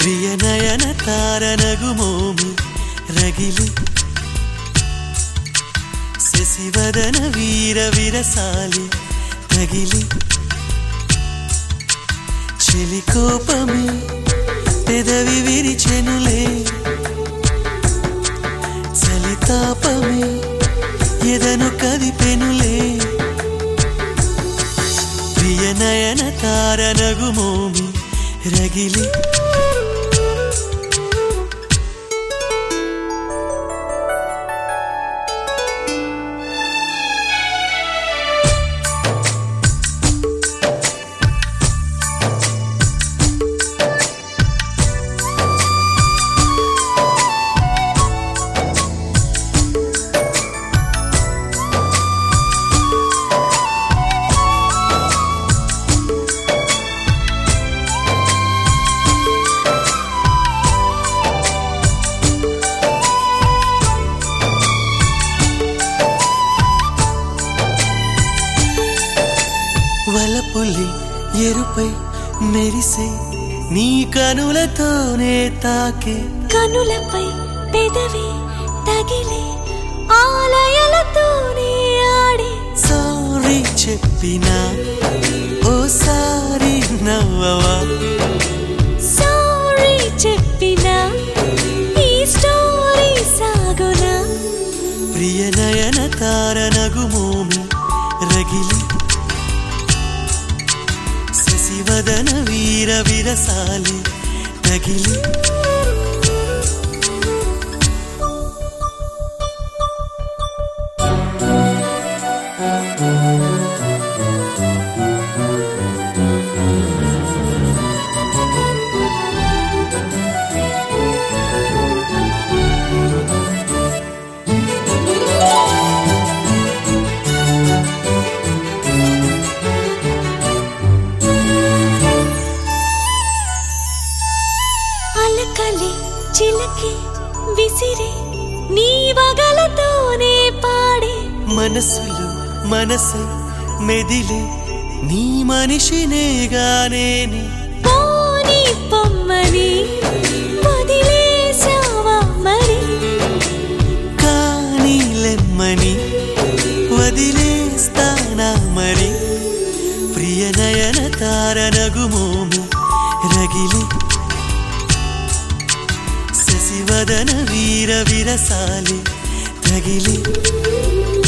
ప్రియ నయన తారనగు మోమి రగిలి శశివదన వీర విరసాలి తగిలి చెలి కోపమే పెదవి విరిచెనులే చలితాపమే ఎదను కదిపెనులే ప్రియ నయన తారనగు మోమి రగిలి వలపులి ఎరుపై మెరిసే నీ కనులతోనే తాకే కనులపై పెదవి తగిలే ఆలయలతోనే ఆడే సారీ చెప్పినా ఓసారి నవ్వవా సారీ చెప్పిన ఈ స్టోరీ సాగునా ప్రియ నయన తారనగు మోమి రగిలి శశివదన వీర విరసాలి తగిలి అలకలి చిలకి విసిరే నీ వగలతోనే పాడే మనసులు మనసై మెదిలే నీ మనిషినేగానేని పోని పొమ్మని వదిలేసావా మరి కానీ లెమ్మని వదిలేస్తానా మరి ప్రియ నయన తారనగు మోమి రగిలి శశివదన వీర విరసాలి తగిలి